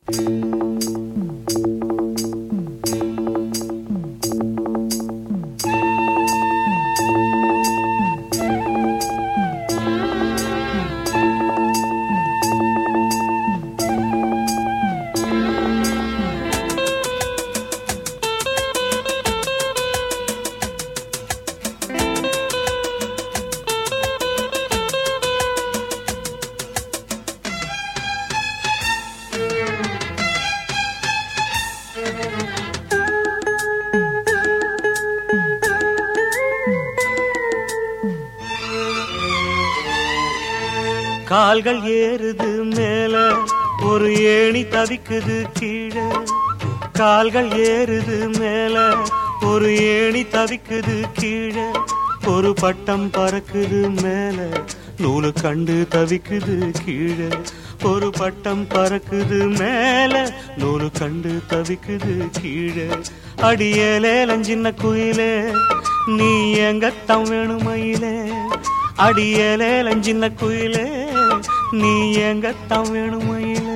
கால்கள் ஏறுது மேல ஒரு ஏணி தவிக்குது கீழே கால்கள் ஏறுது மேல ஒரு ஏணி தவிக்குது கீழே ஒரு பட்டம் பறக்குது மேல நூலு கண்டு தவிக்குது கீழே ஒரு பட்டம் பறக்குது மேல நூலு கண்டு தவிக்குது கீழே அடியேலேலம் சின்ன குயிலே நீ எங்கத்தான் வேணுமையிலே அடியேலேலம் சின்ன குயிலே நீ எங்கத்தான் வேணுமையிலே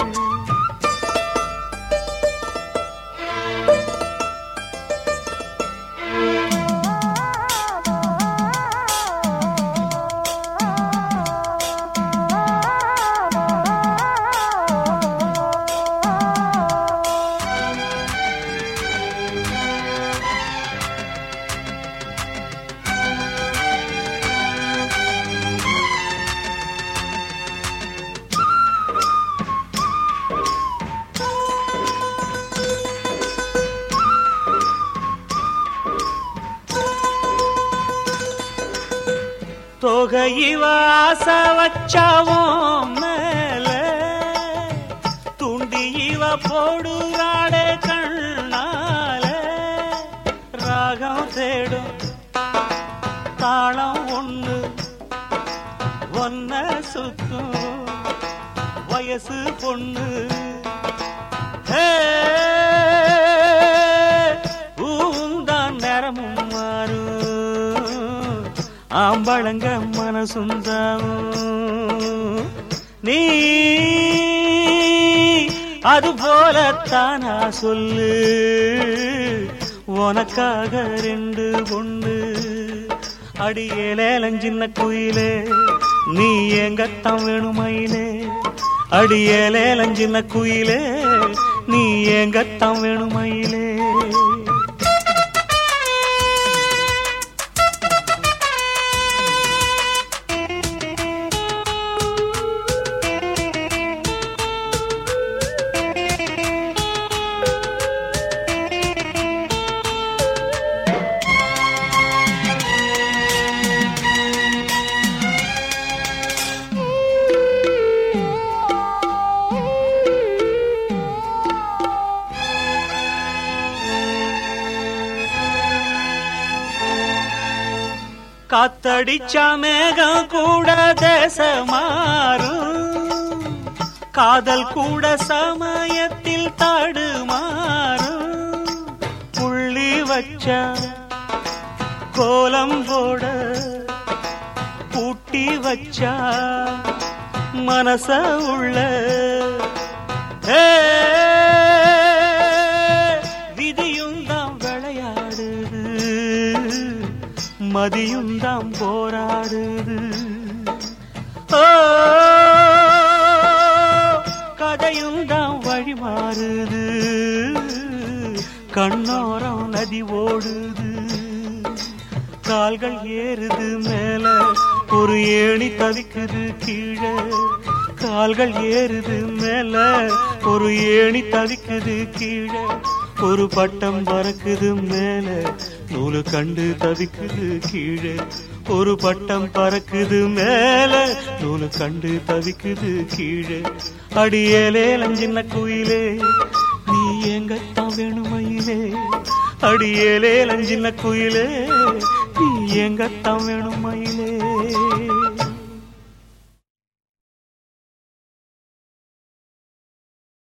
தொகையிவ ஆசை வச்சாவும் மேல துண்டி இவ போடுறாடே கண்ணால ராகம் தேடும் தாளம் ஒண்ணு ஒன்ன சுத்தும் வயசு பொண்ணு ஹே, ஊந்தான் நேரமும் மாறும் ஆம்பளங்க மனசும் தாவும் நீ அது போலத்தானா சொல்லு உனக்காக ரெண்டு பொண்ணு அடியேலேலம் சின்ன குயிலே நீ எங்கத்தான் வேணுமையிலே அடியேலேலம் சின்ன குயிலே நீ எங்கத்தான் வேணுமையிலே காத்தடிச்சா மேகம் கூட தேச மாறும் காதல் கூட சமயத்தில் தடுமாறும் புள்ளி வச்சா கோலம் போட பூட்டி வச்சா மனச உள்ள ஏ, விதியும் தான் விளையாடுது மதியும் தான் போராடுது ஓ, கதையும் தான் வழி மாறுது கண்ணோரம் நதி ஓடுது கால்கள் ஏறுது மேல ஒரு ஏணி தவிக்குது கீழே கால்கள் ஏறுது மேல ஒரு ஏணி தவிக்குது கீழே ஒரு பட்டம் பறக்குது மேல நூலு கண்டு தவிக்குது கீழே ஒரு பட்டம் பறக்குது மேல நூலு கண்டு தவிக்குது கீழே அடியேலேலம் சின்ன குயிலே நீ எங்கத்தான் வேணுமையிலே அடியேலேலம் சின்ன குயிலே நீ எங்கத்தான் வேணுமையிலே